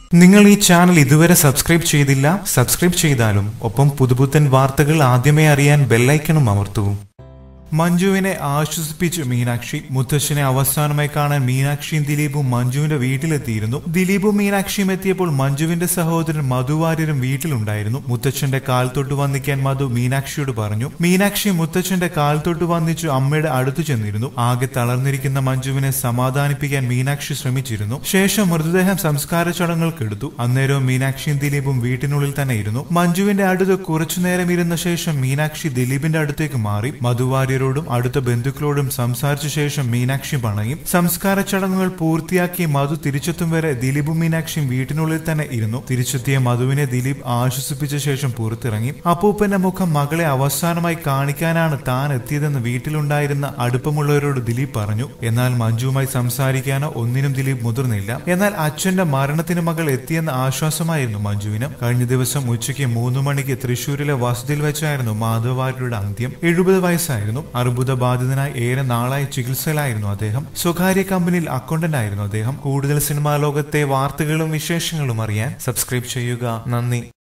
നിങ്ങൾ ഈ ചാനൽ ഇതുവരെ സബ്സ്ക്രൈബ് ചെയ്തില്ല സബ്സ്ക്രൈബ് ചെയ്താലും ഒപ്പം പുതുപുത്തൻ വാർത്തകൾ ആദ്യമേ അറിയാൻ ബെല്ലൈക്കണും അമർത്തൂ മഞ്ജുവിനെ ആശ്വസിപ്പിച്ചു മീനാക്ഷി മുത്തശ്ശനെ അവസാനമായി കാണാൻ മീനാക്ഷിയും ദിലീപും മഞ്ജുവിന്റെ വീട്ടിലെത്തിയിരുന്നു ദിലീപും മീനാക്ഷിയും എത്തിയപ്പോൾ മഞ്ജുവിന്റെ സഹോദരൻ മധു വാര്യരും വീട്ടിലുണ്ടായിരുന്നു മുത്തച്ഛന്റെ കാൽ തൊട്ട് വന്നിക്കാൻ മധു മീനാക്ഷിയോട് പറഞ്ഞു മീനാക്ഷി മുത്തച്ഛന്റെ കാൽ തൊട്ട് വന്നിച്ചു അമ്മയുടെ അടുത്തു ചെന്നിരുന്നു ആകെ തളർന്നിരിക്കുന്ന മഞ്ജുവിനെ സമാധാനിപ്പിക്കാൻ മീനാക്ഷി ശ്രമിച്ചിരുന്നു ശേഷം മൃതദേഹം സംസ്കാര ചടങ്ങുകൾക്കെടുത്തു അന്നേരവും മീനാക്ഷിയും ദിലീപും വീട്ടിനുള്ളിൽ തന്നെ ഇരുന്നു മഞ്ജുവിന്റെ അടുത്ത് കുറച്ചുനേരം ഇരുന്ന ശേഷം മീനാക്ഷി ദിലീപിന്റെ അടുത്തേക്ക് മാറി മധുവാര്യരോടും അടുത്ത ബന്ധുക്കളോടും സംസാരിച്ച ശേഷം മീനാക്ഷി പണയും സംസ്കാര ചടങ്ങുകൾ പൂർത്തിയാക്കി മധു തിരിച്ചെത്തും വരെ ദിലീപും മീനാക്ഷിയും വീട്ടിനുള്ളിൽ തന്നെ ഇരുന്നു തിരിച്ചെത്തിയ മധുവിനെ ദിലീപ് ആശ്വസിപ്പിച്ച ശേഷം പുറത്തിറങ്ങി അപ്പൂപ്പന്റെ മുഖം മകളെ അവസാനമായി കാണിക്കാനാണ് താൻ എത്തിയതെന്ന് വീട്ടിലുണ്ടായിരുന്ന അടുപ്പമുള്ളവരോട് ദിലീപ് പറഞ്ഞു എന്നാൽ മഞ്ജുവുമായി സംസാരിക്കാനോ ഒന്നിനും ദിലീപ് മുതിർന്നില്ല എന്നാൽ അച്ഛന്റെ മരണത്തിന് മകൾ എത്തിയെന്ന ആശ്വാസമായിരുന്നു മഞ്ജുവിന് കഴിഞ്ഞ ദിവസം ഉച്ചയ്ക്ക് മൂന്ന് മണിക്ക് തൃശൂരിലെ വസതിയിൽ വെച്ചായിരുന്നു മാധവാര്യരുടെ അന്ത്യം എഴുപത് വയസ്സായിരുന്നു അർബുദ ബാധിതനായി ഏറെ നാളായി ചികിത്സയിലായിരുന്നു അദ്ദേഹം സ്വകാര്യ കമ്പനിയിൽ അക്കൗണ്ടന്റ് ആയിരുന്നു അദ്ദേഹം കൂടുതൽ സിനിമാ ലോകത്തെ വാർത്തകളും വിശേഷങ്ങളും അറിയാൻ സബ്സ്ക്രൈബ് ചെയ്യുക നന്ദി